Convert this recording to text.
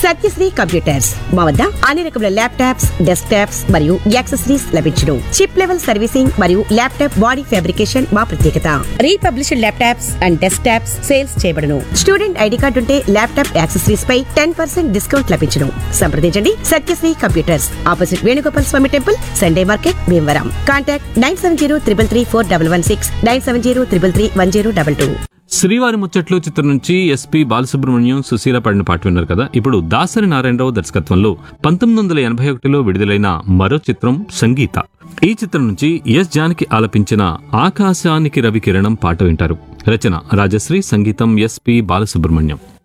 Satyasri computers మా వద్ద అన్ని రకముల ల్యాప్టాప్స్ డెస్క్ టాప్స్ మరియు యాక్సెసరీస్ లభించును చిప్ లెవెల్ సర్వీసింగ్ మరియు ల్యాప్టాప్ బాడీ ఫ్యాబ్రికేషన్ మా ప్రత్యేకత refurbished laptops and desktops sales చేయబడును స్టూడెంట్ ఐడి కార్డు ఉంటే ల్యాప్టాప్ యాక్సెసరీస్ పై టెన్ పర్సెంట్ డిస్కౌంట్ లభించును సంప్రదించండి Satyasri computers opposite Venugopal Swamy temple Sunday market Bhimavaram contact nine seven zero triple three four double one six nine seven zero triple three one zero double two శ్రీవారి ముచ్చట్లు చిత్రం నుంచి SP Balasubrahmanyam Susheela పాడిన పాట విన్నారు కదా ఇప్పుడు దాసరి నారాయణరావు దర్శకత్వంలో పంతొమ్మిది వందల ఎనభై ఒకటిలో విడుదలైన మరో చిత్రం సంగీత ఈ చిత్రం నుంచి ఎస్ జానకి ఆలపించిన ఆకాశానికి రవి కిరణం పాట వింటారు రచన రాజశ్రీ సంగీతం ఎస్పి బాలసుబ్రహ్మణ్యం